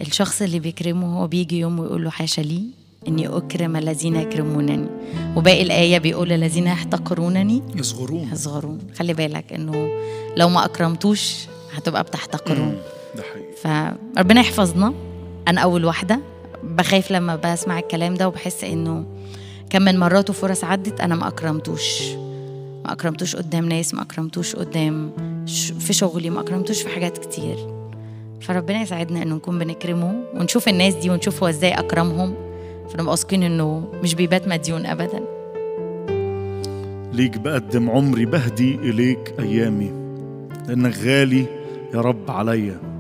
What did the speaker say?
الشخص اللي بيكرمه هو بيجي يوم ويقول له حاشا لي اني اكرم الذين يكرمونني وباقي الايه بيقول الذين يحتقرونني يصغرون يصغرون خلي بالك انه لو ما اكرمتوش هتبقى بتحتقروه ده حقيقي فربنا يحفظنا انا اول واحده بخاف لما بسمع الكلام ده وبحس انه كم من مرات وفرص عدت انا ما اكرمتوش ما اكرمتوش قدام ناس ما اكرمتوش قدام ش- في شغلي ما اكرمتوش في حاجات كتير فربنا يساعدنا انه نكون بنكرمه ونشوف الناس دي ونشوف هو ازاي اكرمهم فنبقى واثقين انه مش بيبات مديون ابدا ليك بقدم عمري بهدي إليك أيامي لأنك غالي يا رب عليا